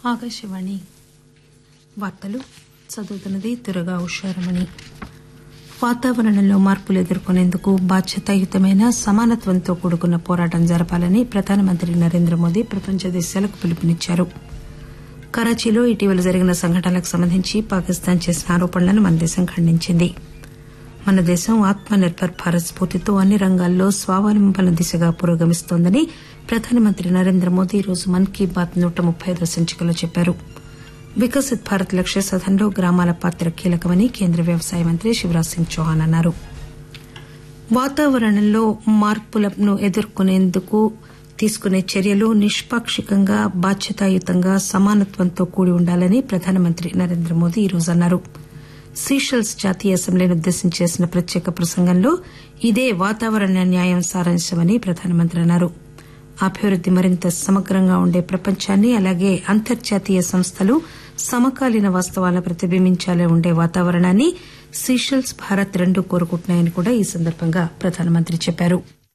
ఆకాశవాణి వార్తలు చదువుతున్నది దుర్గా ఉషారమణి వాతావరణంలో మార్పులు ఎదుర్కొనేందుకు బాధ్యతాయుతమైన సమానత్వంతో కూడుకున్న పోరాటం జరపాలని ప్రధానమంత్రి నరేంద్ర మోదీ ప్రపంచ దేశాలకు పిలుపునిచ్చారు కరాచీలో ఇటీవల జరిగిన సంఘటనలకు సంబంధించి పాకిస్తాన్ చేసిన ఆరోపణలను మన దేశం ఖండించింది మన దేశం ఆత్మ నిర్బర్ భారత్ స్పూర్తితో అన్ని రంగాల్లో స్వావలంబన దిశగా పురోగమిస్తోందని ప్రధానమంత్రి నరేంద్ర మోదీ ఈరోజు మన్ కీ బాత్ నూట ముప్పై ఐదో సంచికలో చెప్పారు వికసిత్ భారత్ లక్ష్య సాధనలో గ్రామాల పాత్ర కీలకమని కేంద్ర వ్యవసాయ మంత్రి శివరాజ్ సింగ్ చౌహాన్ అన్నారు వాతావరణంలో మార్పులను ఎదుర్కొనేందుకు తీసుకునే చర్యలు నిష్పాక్షికంగా బాధ్యతాయుతంగా సమానత్వంతో కూడి ఉండాలని ప్రధానమంత్రి నరేంద్ర మోదీ ఈరోజు అన్నారు సీషెల్స్ జాతీయ అసెంబ్లీని ఉద్దేశించి చేసిన ప్రత్యేక ప్రసంగంలో ఇదే వాతావరణ న్యాయం సారాంశమని ప్రధానమంత్రి అన్నారు అభివృద్ది మరింత సమగ్రంగా ఉండే ప్రపంచాన్ని అలాగే అంతర్జాతీయ సంస్థలు సమకాలీన వాస్తవాలను ప్రతిబింబించేలా ఉండే వాతావరణాన్ని సీషెల్స్ భారత్ రెండూ కోరుకుంటున్నాయని కూడా ఈ సందర్భంగా ప్రధానమంత్రి చెప్పారు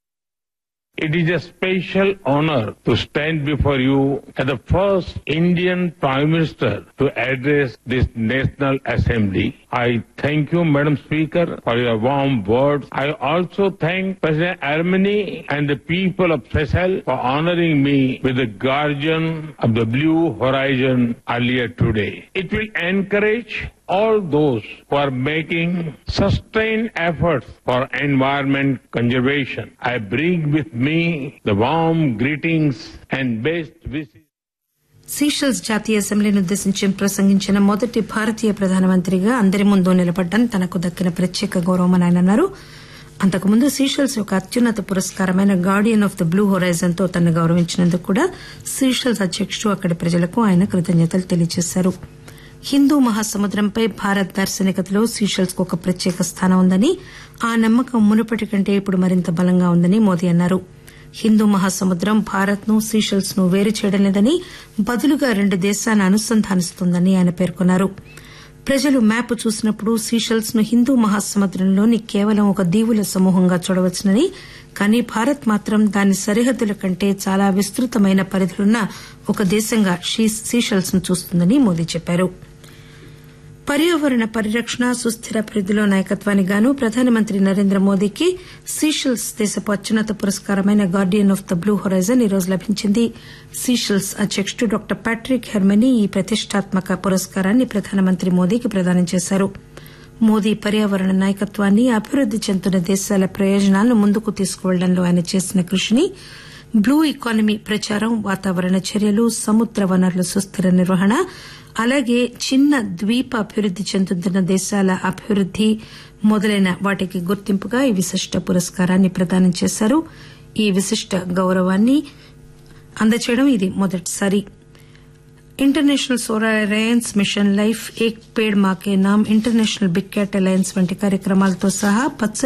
It is a special honor to stand before you as the first Indian Prime Minister to address this National Assembly. I thank you, Madam Speaker, for your warm words. I also thank President Armeni and the people of Seychelles for honoring me with the Guardian of the Blue Horizon earlier today. It will encourage all those who are making sustained efforts for environment conservation. I bring with me the warm greetings and best wishes. Seychelles జాతీయ అసెంబ్లీని ఉద్దేశించి ప్రసంగించిన మొదటి భారతీయ ప్రధానమంత్రిగా అందరి ముందు నిలబడ్డం తనకు దక్కిన ప్రత్యేక గౌరవమని ఆయన అన్నారు అంతకుముందు సీషెల్స్ యొక్క అత్యున్నత పురస్కారమైన Guardian of the Blue Horizon తో తనను గౌరవించినందుకు కూడా సీషెల్స్ అధ్యకుడు అక్కడి ప్రజలకు ఆయన కృతజ్ఞతలు తెలియజేశారు హిందూ మహాసముద్రంపై భారత్ దార్శనికతలో సీషెల్స్ కు ఒక ప్రత్యేక స్థానం ఉందని ఆ నమ్మకం మునుపటి కంటే ఇప్పుడు మరింత బలంగా ఉందని మోదీ అన్నారు హిందూ మహాసముద్రం భారత్ ను సీషెల్స్ ను వేరు చేయడం లేదని బదులుగా రెండు దేశాలను అనుసంధానిస్తోందని ఆయన పేర్కొన్నారు ప్రజలు మ్యాప్ చూసినప్పుడు సీషెల్స్ ను హిందూ మహాసముద్రంలోని కేవలం ఒక దీవుల సమూహంగా చూడవచ్చునని కానీ భారత్ మాత్రం దాని సరిహద్దుల కంటే చాలా విస్తృతమైన పరిధులున్న ఒక దేశంగా సీషెల్స్ ను చూస్తుందని మోదీ చెప్పారు పర్యావరణ పరిరక్షణ సుస్థిర అభివృద్దిలో నాయకత్వానికి గాను ప్రధానమంత్రి నరేంద్ర మోదీకి సీషెల్స్ దేశపు అత్యున్నత పురస్కారమైన Guardian of the Blue Horizon ఈ రోజు లభించింది సీషెల్స్ అధ్యకుడు డాక్టర్ ప్యాట్రిక్ హెర్మెనీ ఈ ప్రతిష్టాత్మక పురస్కారాన్ని ప్రధానమంత్రి మోదీకి ప్రదానం చేశారు మోదీ పర్యావరణ నాయకత్వాన్ని అభివృద్ది చెందుతున్న దేశాల ప్రయోజనాలను ముందుకు తీసుకువెళ్లడంలో ఆయన చేసిన కృషిని బ్లూ ఎకానమీ ప్రచారం వాతావరణ చర్యలు సముద్ర వనరుల సుస్థిర నిర్వహణ అలాగే చిన్న ద్వీప అభివృద్ది చెందుతున్న దేశాల అభివృద్ది మొదలైన వాటికి గుర్తింపుగా ఈ విశిష్ట పురస్కారాన్ని ప్రదానం చేశారు ఈ విశిష్ట గౌరవాన్ని అందచేయడం ఇది మొదటిసారి international solar alliance mission life ఏక్ పేడ్ మాకే నామ్ ఇంటర్నేషనల్ బిగ్ క్యాట్ అలయన్స్ వంటి కార్యక్రమాలతో సహా